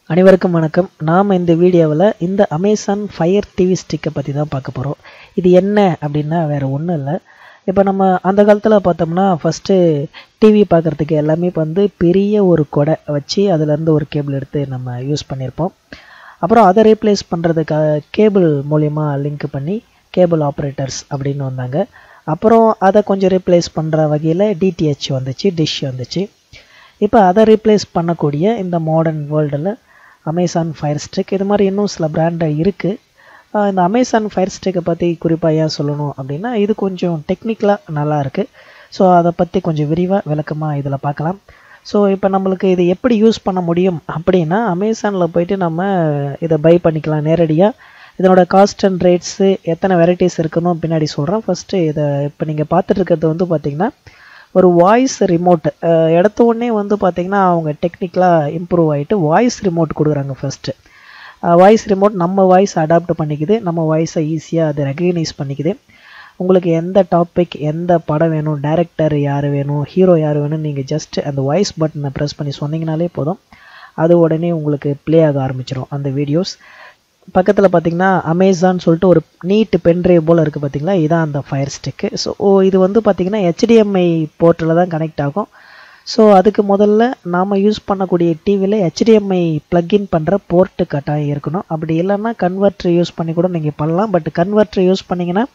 அனைவருக்கும் வணக்கம் நாம் இந்த வீடியோவில் இந்த அமேசான் ஃபயர் டிவி ஸ்டிக்கை பற்றி தான் பார்க்க போகிறோம் இது என்ன அப்படின்னா வேறு ஒன்றும் இல்லை இப்போ நம்ம அந்த காலத்தில் பார்த்தோம்னா ஃபஸ்ட்டு டிவி பார்க்குறதுக்கு எல்லாமே இப்போ வந்து பெரிய ஒரு கொடை வச்சு அதுலேருந்து ஒரு கேபிள் எடுத்து நம்ம யூஸ் பண்ணியிருப்போம் அப்புறம் அதை ரீப்ளேஸ் பண்ணுறதுக்காக கேபிள் மூலிமா லிங்க் பண்ணி கேபிள் ஆப்ரேட்டர்ஸ் அப்படின்னு வந்தாங்க அப்புறம் அதை கொஞ்சம் ரீப்ளேஸ் பண்ணுற வகையில் டிடிஹெச் வந்துச்சு டிஷ் வந்துச்சு இப்போ அதை ரீப்ளேஸ் பண்ணக்கூடிய இந்த மாடர்ன் வேர்ல்டில் அமேசான் ஃபயர் ஸ்டிக் இது மாதிரி இன்னும் சில பிராண்டு இருக்குது இந்த அமேசான் ஃபயர் ஸ்டிக்கை பற்றி குறிப்பாக ஏன் சொல்லணும் அப்படின்னா இது கொஞ்சம் டெக்னிக்கலாக நல்லா இருக்குது ஸோ அதை பற்றி கொஞ்சம் விரிவாக விளக்கமாக இதில் பார்க்கலாம் ஸோ இப்போ நம்மளுக்கு இது எப்படி யூஸ் பண்ண முடியும் அப்படின்னா அமேசானில் போயிட்டு நம்ம இதை பை பண்ணிக்கலாம் நேரடியாக இதனோட காஸ்ட் அண்ட் ரேட்ஸு எத்தனை வெரைட்டிஸ் இருக்குன்னு பின்னாடி சொல்கிறேன் ஃபஸ்ட்டு இதை இப்போ நீங்கள் பார்த்துட்டு இருக்கிறது வந்து பார்த்திங்கன்னா ஒரு வாய்ஸ் ரிமோட் எடுத்த உடனே வந்து பார்த்திங்கன்னா அவங்க டெக்னிக்கலாக இம்ப்ரூவ் ஆகிட்டு வாய்ஸ் ரிமோட் கொடுக்குறாங்க ஃபஸ்ட்டு வாய்ஸ் ரிமோட் நம்ம வாய்ஸ் அடாப்ட் பண்ணிக்குது நம்ம வாய்ஸை ஈஸியாக அதை ரெகக்னைஸ் பண்ணிக்குது உங்களுக்கு எந்த டாபிக் எந்த படம் வேணும் டேரக்டர் யார் வேணும் ஹீரோ யார் வேணும் நீங்கள் ஜஸ்ட் அந்த வாய்ஸ் பட்டனை ப்ரெஸ் பண்ணி சொன்னீங்கனாலே போதும் அது உடனே உங்களுக்கு ப்ளே ஆக ஆரம்பிச்சிடும் அந்த வீடியோஸ் பக்கத்தில் பார்த்தீங்கன்னா அமேசான் சொல்லிட்டு ஒரு நீட் பென்ட்ரைவ் போல் இருக்குது பார்த்தீங்களா இதான் அந்த ஃபயர் ஸ்டிக்கு ஸோ இது வந்து பார்த்திங்கன்னா ஹெச்டிஎம்ஐ போர்ட்டில் தான் கனெக்ட் ஆகும் ஸோ அதுக்கு முதல்ல நாம் யூஸ் பண்ணக்கூடிய டிவியில் ஹெச்டிஎம்ஐ ப்ளக்இன் பண்ணுற போர்ட்டு கட்டாயம் இருக்கணும் அப்படி இல்லைன்னா கன்வெர்ட்ரு யூஸ் பண்ணி கூட நீங்கள் பண்ணலாம் பட் கன்வெர்ட்ரு யூஸ் பண்ணிங்கன்னா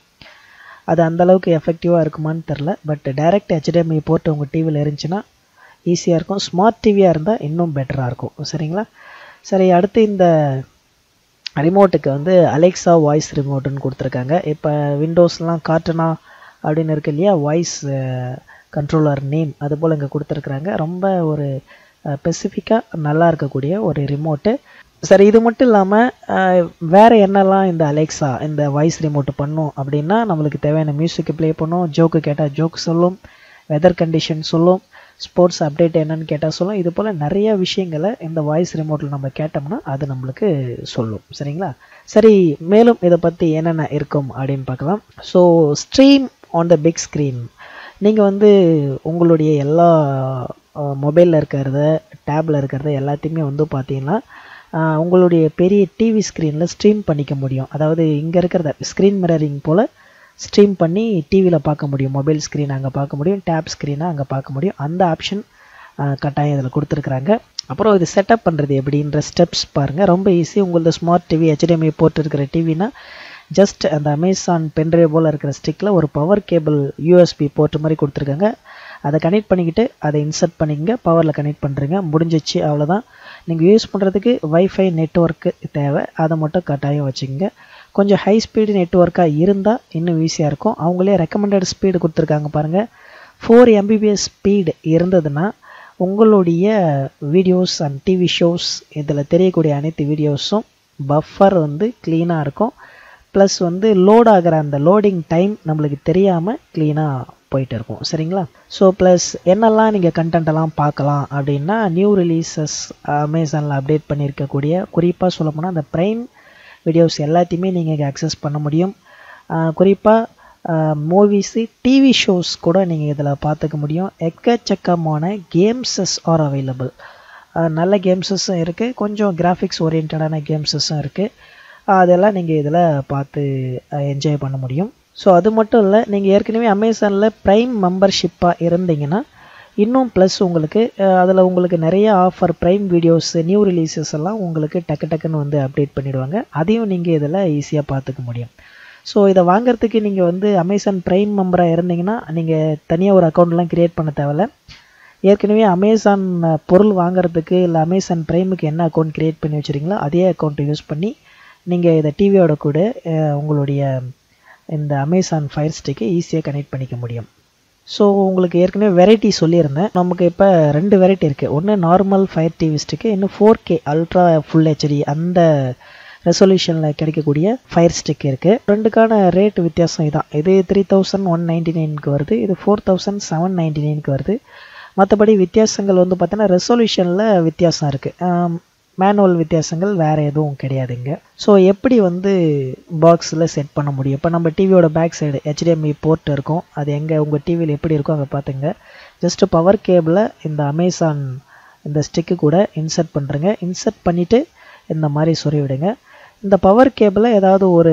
அது அந்தளவுக்கு எஃபெக்டிவாக இருக்குமான்னு தெரில பட் டைரக்ட் ஹெச்டிஎம்ஐ போர்ட் உங்கள் டிவியில் இருந்துச்சுன்னா ஈஸியாக இருக்கும் ஸ்மார்ட் டிவியாக இருந்தால் இன்னும் பெட்டராக இருக்கும் சரிங்களா சரி அடுத்து இந்த ரிமோட்டுக்கு வந்து அலெக்ஸா வாய்ஸ் ரிமோட்டுன்னு கொடுத்துருக்காங்க இப்போ விண்டோஸ்லாம் காட்டனா அப்படின்னு இருக்கு இல்லையா வாய்ஸ் கண்ட்ரோலர் நேம் அது போல் இங்கே கொடுத்துருக்குறாங்க ரொம்ப ஒரு ஸ்பெசிஃபிக்காக நல்லா இருக்கக்கூடிய ஒரு ரிமோட்டு சரி இது மட்டும் இல்லாமல் வேறு என்னெல்லாம் இந்த அலெக்ஸா இந்த வாய்ஸ் ரிமோட்டு பண்ணும் அப்படின்னா நம்மளுக்கு தேவையான மியூசிக் ப்ளே பண்ணும் ஜோக்கு கேட்டால் ஜோக் சொல்லும் வெதர் கண்டிஷன் சொல்லும் ஸ்போர்ட்ஸ் அப்டேட் என்னன்னு கேட்டால் சொல்லும் இது போல் நிறைய விஷயங்களை இந்த வாய்ஸ் ரிமோட்டில் நம்ம கேட்டோம்னா அது நம்மளுக்கு சொல்லும் சரிங்களா சரி மேலும் இதை பற்றி என்னென்ன இருக்கும் அப்படின்னு பார்க்கலாம் so stream on the big screen நீங்கள் வந்து உங்களுடைய எல்லா மொபைலில் இருக்கிறத டேப்பில் இருக்கிறத எல்லாத்தையுமே வந்து பார்த்தீங்கன்னா உங்களுடைய பெரிய டிவி ஸ்க்ரீனில் ஸ்ட்ரீம் பண்ணிக்க முடியும் அதாவது இங்கே இருக்கிறத ஸ்க்ரீன் மிரரிங் போல் ஸ்ட்ரீம் பண்ணி டிவியில் பார்க்க முடியும் மொபைல் ஸ்க்ரீன் அங்கே பார்க்க முடியும் டேப் ஸ்க்ரீனை அங்கே பார்க்க முடியும் அந்த ஆப்ஷன் கட்டாயம் இதில் கொடுத்துருக்குறாங்க அப்புறம் இது செட்டப் பண்ணுறது எப்படின்ற ஸ்டெப்ஸ் பாருங்கள் ரொம்ப ஈஸி உங்களது ஸ்மார்ட் டிவி ஹெச்டிஎம்ஐ போட்டு இருக்கிற டிவினா ஜஸ்ட் அந்த அமேசான் பென்ட்ரைவ் போல் இருக்கிற ஸ்டிக்கில் ஒரு பவர் கேபிள் யூஎஸ்பி போர்ட் மாதிரி கொடுத்துருக்காங்க அதை கனெக்ட் பண்ணிக்கிட்டு அதை இன்சர்ட் பண்ணிக்கங்க பவரில் கனெக்ட் பண்ணுறீங்க முடிஞ்சிச்சு அவ்வளோதான் நீங்கள் யூஸ் பண்ணுறதுக்கு வைஃபை நெட்ஒர்க்கு தேவை அதை மட்டும் கட்டாயம் வச்சுக்கோங்க கொஞ்சம் ஹை ஸ்பீடு நெட்ஒர்க்காக இருந்தால் இன்னும் ஈஸியாக இருக்கும் அவங்களே ரெக்கமெண்டட் ஸ்பீடு கொடுத்துருக்காங்க பாருங்கள் ஃபோர் எம்பிபிஎஸ் ஸ்பீடு இருந்ததுன்னா உங்களுடைய வீடியோஸ் அண்ட் டிவி ஷோஸ் இதில் தெரியக்கூடிய அனைத்து வீடியோஸும் பஃபர் வந்து க்ளீனாக இருக்கும் ப்ளஸ் வந்து லோட் ஆகிற அந்த லோடிங் டைம் நம்மளுக்கு தெரியாமல் க்ளீனாக போயிட்டு இருக்கும் சரிங்களா ஸோ ப்ளஸ் என்னெல்லாம் நீங்கள் கண்டென்ட்டெல்லாம் பார்க்கலாம் அப்படின்னா நியூ ரிலீசஸ் அமேசானில் அப்டேட் பண்ணியிருக்கக்கூடிய குறிப்பாக சொல்ல போனால் அந்த ப்ரைம் வீடியோஸ் எல்லாத்தையுமே நீங்கள் இங்கே அக்சஸ் பண்ண முடியும் குறிப்பாக மூவிஸு டிவி ஷோஸ் கூட நீங்கள் இதில் பார்த்துக்க முடியும் எக்கச்சக்கமான கேம்ஸஸ் ஆர் அவைலபிள் நல்ல கேம்ஸஸும் இருக்குது கொஞ்சம் கிராஃபிக்ஸ் ஓரியன்டான கேம்ஸஸும் இருக்குது அதெல்லாம் நீங்கள் இதில் பார்த்து என்ஜாய் பண்ண முடியும் ஸோ அது மட்டும் இல்லை நீங்கள் ஏற்கனவே அமேசானில் ப்ரைம் மெம்பர்ஷிப்பாக இருந்தீங்கன்னா இன்னும் ப்ளஸ் உங்களுக்கு அதில் உங்களுக்கு நிறைய offer Prime videos new releases எல்லாம் உங்களுக்கு டக்கு டக்குன்னு வந்து அப்டேட் பண்ணிவிடுவாங்க அதையும் நீங்கள் இதில் ஈஸியாக பார்த்துக்க முடியும் ஸோ இதை வாங்குறதுக்கு நீங்கள் வந்து அமேசான் ப்ரைம் மெம்பராக இருந்தீங்கன்னா நீங்கள் தனியாக ஒரு அக்கௌண்ட்லாம் க்ரியேட் பண்ண தேவையில்ல ஏற்கனவே அமேசான் பொருள் வாங்குறதுக்கு இல்லை அமேசான் ப்ரைமுக்கு என்ன அக்கௌண்ட் க்ரியேட் பண்ணி வச்சுருக்கீங்களோ அதே அக்கௌண்ட்டை யூஸ் பண்ணி நீங்கள் இதை டிவியோட கூட உங்களுடைய இந்த அமேசான் ஃபயர் ஸ்டிக்கை ஈஸியாக கனெக்ட் பண்ணிக்க முடியும் ஸோ உங்களுக்கு ஏற்கனவே வெரைட்டி சொல்லியிருந்தேன் நமக்கு இப்போ ரெண்டு வெரைட்டி இருக்குது ஒன்று நார்மல் ஃபயர் டிவி ஸ்டிக்கு இன்னும் four K ultra full HD அந்த ரெசல்யூஷனில் கிடைக்கக்கூடிய ஃபயர் ஸ்டிக் இருக்குது ரெண்டுக்கான ரேட் வித்தியாசம் இதான் இது த்ரீ தௌசண்ட் ஒன் நைன்டி நைனுக்கு வருது இது ஃபோர் தௌசண்ட் செவன் நைன்டி நைனுக்கு வருது மற்றபடி வித்தியாசங்கள் வந்து பார்த்தீங்கன்னா ரெசல்யூஷனில் வித்தியாசம் இருக்குது மேனுவல் வித்தியாசங்கள் வேறு எதுவும் கிடையாதுங்க ஸோ எப்படி வந்து பாக்ஸில் செட் பண்ண முடியும் இப்போ நம்ம டிவியோட பேக் சைடு ஹெச்டிஎம்ஐ போர்ட் இருக்கும் அது எங்கே உங்கள் டிவியில் எப்படி இருக்கோ அங்கே பார்த்துங்க ஜஸ்ட்டு பவர் கேபிளை இந்த அமேசான் இந்த ஸ்டிக்கு கூட இன்சர்ட் பண்ணுறேங்க இன்சர்ட் பண்ணிவிட்டு இந்த மாதிரி சொறி விடுங்க இந்த பவர் கேபிளை ஏதாவது ஒரு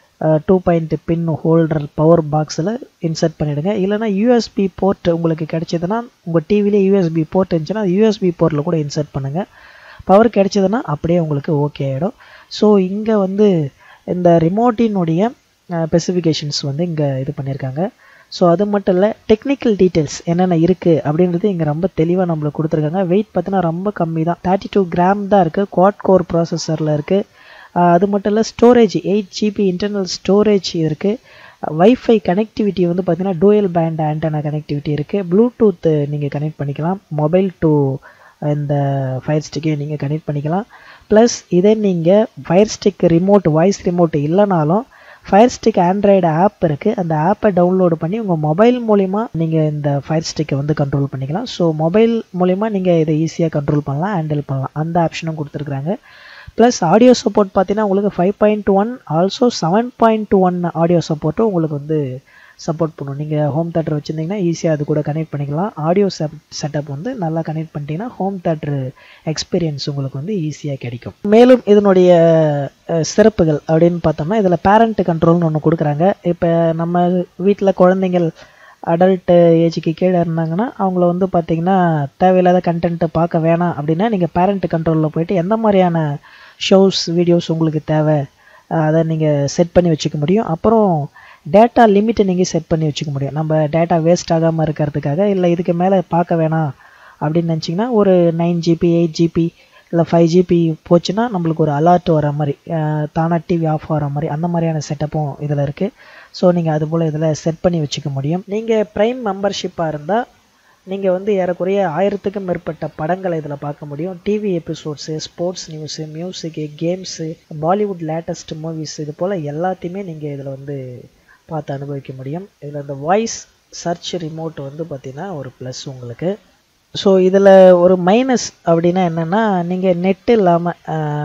two point pin holder power பாக்ஸில் இன்சர்ட் பண்ணிவிடுங்க இல்லைனா யூஎஸ்பி போர்ட் உங்களுக்கு கிடைச்சதுன்னா உங்கள் டிவிலே யூஎஸ்பி போர்ட் இருந்துச்சுன்னா யூஎஸ்பி போர்ட்டில் கூட இன்சர்ட் பண்ணுங்கள் பவர் கிடைச்சதுன்னா அப்படியே உங்களுக்கு ஓகே ஆகிடும் ஸோ இங்கே வந்து இந்த ரிமோட்டினுடைய ஸ்பெசிஃபிகேஷன்ஸ் வந்து இங்கே இது பண்ணியிருக்காங்க ஸோ அது மட்டும் இல்லை டெக்னிக்கல் டீட்டெயில்ஸ் என்னென்ன இருக்குது அப்படின்றது இங்கே ரொம்ப தெளிவாக நம்மளுக்கு கொடுத்துருக்காங்க வெயிட் பார்த்தீங்கன்னா ரொம்ப கம்மி தான் தேர்ட்டி டூ கிராம் தான் இருக்குது குவாட் கோர் ப்ராசஸரில் இருக்குது அது மட்டும் இல்லை storage eight GB internal storage இருக்குது வைஃபை கனெக்டிவிட்டி வந்து பார்த்தீங்கன்னா டூயல் பேண்ட் ஆண்டனா கனெக்டிவிட்டி இருக்குது ப்ளூடூத் நீங்கள் கனெக்ட் பண்ணிக்கலாம் மொபைல் டு இந்த ஃபயர் ஸ்டிக்கையும் நீங்கள் கனெக்ட் பண்ணிக்கலாம் ப்ளஸ் இதே நீங்கள் Fire stick remote voice remote இல்லைனாலும் ஃபயர் ஸ்டிக் ஆண்ட்ராய்டு ஆப் இருக்குது அந்த ஆப்பை டவுன்லோடு பண்ணி உங்கள் மொபைல் மூலிமா நீங்கள் இந்த ஃபயர் ஸ்டிக்கை வந்து கண்ட்ரோல் பண்ணிக்கலாம் ஸோ மொபைல் மூலிமா நீங்கள் இதை ஈஸியாக கண்ட்ரோல் பண்ணலாம் ஹேண்டில் பண்ணலாம் அந்த ஆப்ஷனும் கொடுத்துருக்குறாங்க ப்ளஸ் ஆடியோ சப்போர்ட் பார்த்தீங்கன்னா உங்களுக்கு five point one also seven point one audio சப்போர்ட்டும் உங்களுக்கு வந்து சப்போர்ட் பண்ணும் நீங்கள் ஹோம் தேட்டர் வச்சுருந்தீங்கன்னா ஈஸியாக அது கூட கனெக்ட் பண்ணிக்கலாம் ஆடியோ செப் செட்டப் வந்து நல்லா கனெக்ட் பண்ணிட்டீங்கன்னா ஹோம் தேட்டர் எக்ஸ்பீரியன்ஸ் உங்களுக்கு வந்து ஈஸியாக கிடைக்கும் மேலும் இதனுடைய சிறப்புகள் அப்படின்னு பார்த்தோம்னா இதில் பேரண்ட் கண்ட்ரோல்னு ஒன்று கொடுக்குறாங்க இப்போ நம்ம வீட்டில் குழந்தைங்கள் அடல்ட் ஏஜுக்கு கீழே இருந்தாங்கன்னா அவங்கள வந்து பார்த்திங்கன்னா தேவையில்லாத கண்டென்ட்டை பார்க்க வேணாம் அப்படின்னா நீங்கள் பேரண்ட் கண்ட்ரோலில் போயிட்டு எந்த மாதிரியான ஷோஸ் வீடியோஸ் உங்களுக்கு தேவை அதை நீங்கள் செட் பண்ணி வச்சுக்க முடியும் அப்புறம் டேட்டா லிமிட்டை நீங்கள் செட் பண்ணி வச்சுக்க முடியும் நம்ம டேட்டா வேஸ்ட் ஆகாமல் இருக்கிறதுக்காக இல்லை இதுக்கு மேலே பார்க்க வேணாம் அப்படின்னு நினச்சிங்கன்னா ஒரு நைன் ஜிபி எயிட் ஜிபி இல்லை ஃபைவ் ஜிபி போச்சுன்னா நம்மளுக்கு ஒரு அலர்ட் வர மாதிரி தானாக டிவி ஆஃப் ஆகிற மாதிரி அந்த மாதிரியான செட்டப்பும் இதில் இருக்குது ஸோ நீங்கள் அது போல் இதில் செட் பண்ணி வச்சுக்க முடியும் நீங்கள் ப்ரைம் மெம்பர்ஷிப்பாக இருந்தால் நீங்கள் வந்து ஏறக்குறைய ஆயிரத்துக்கும் மேற்பட்ட படங்களை இதில் பார்க்க முடியும் TV episodes sports news music games Bollywood latest movies இது போல் எல்லாத்தையுமே நீங்கள் இதில் வந்து பார்த்து அனுபவிக்க முடியும் இதில் இந்த வாய்ஸ் சர்ச் ரிமோட் வந்து பார்த்திங்கன்னா ஒரு ப்ளஸ் உங்களுக்கு ஸோ இதில் ஒரு மைனஸ் அப்படின்னா என்னென்னா நீங்கள் நெட் இல்லாமல்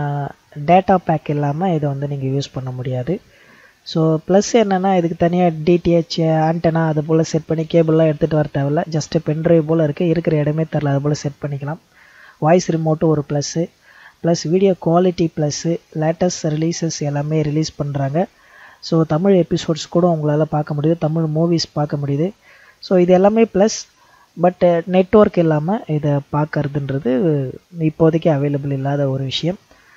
டேட்டா பேக் இல்லாமல் இதை வந்து நீங்கள் யூஸ் பண்ண முடியாது ஸோ ப்ளஸ் என்னென்னா இதுக்கு தனியாக டிடிஹெச் ஆண்டனா அது போல் செட் பண்ணி கேபிள்லாம் எடுத்துகிட்டு வர தேவையில்ல ஜஸ்ட்டு பென்ட்ரைவ் போல் இருக்குது இருக்கிற இடமே தெரில அது போல் செட் பண்ணிக்கலாம் வாய்ஸ் ரிமோட்டு ஒரு plus plus video quality plus latest releases எல்லாமே ரிலீஸ் பண்ணுறாங்க ஸோ தமிழ் எபிசோட்ஸ் கூட உங்களால் பார்க்க முடியுது தமிழ் மூவிஸ் பார்க்க முடியுது ஸோ இது எல்லாமே ப்ளஸ் பட் நெட்ஒர்க் இல்லாமல் இதை பார்க்கறதுன்றது இப்போதைக்கு அவைலபிள் இல்லாத ஒரு விஷயம்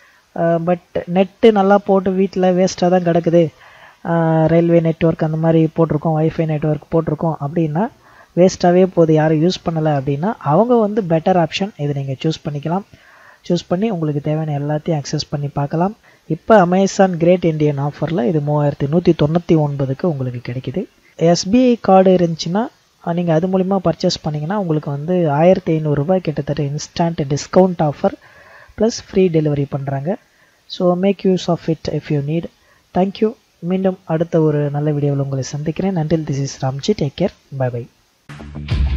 பட் நெட்டு நல்லா போட்டு வீட்டில் வேஸ்ட்டாக தான் கிடக்குது ரயில்வே நெட்ஒர்க் அந்த மாதிரி போட்டிருக்கோம் ஒய்ஃபை நெட்ஒர்க் போட்டிருக்கோம் அப்படின்னா வேஸ்ட்டாகவே போகுது யாரும் யூஸ் பண்ணலை அப்படின்னா அவங்க வந்து பெட்டர் ஆப்ஷன் இதை நீங்கள் சூஸ் பண்ணிக்கலாம் சூஸ் பண்ணி உங்களுக்கு தேவையான எல்லாத்தையும் அக்சஸ் பண்ணி பார்க்கலாம் இப்போ அமேசான் கிரேட் இண்டியன் ஆஃபரில் இது மூவாயிரத்தி நூற்றி தொண்ணூற்றி ஒன்பதுக்கு உங்களுக்கு கிடைக்குது எஸ்பிஐ கார்டு இருந்துச்சுன்னா நீங்கள் அது மூலிமா பர்ச்சேஸ் பண்ணிங்கன்னா உங்களுக்கு வந்து ஆயிரத்தி ஐநூறுரூபா கிட்டத்தட்ட instant discount offer plus free delivery பண்ணுறாங்க so make use of it if you need thank you மீண்டும் அடுத்த ஒரு நல்ல வீடியோவில் உங்களை சந்திக்கிறேன் நன்றில் this is Ramji take care bye by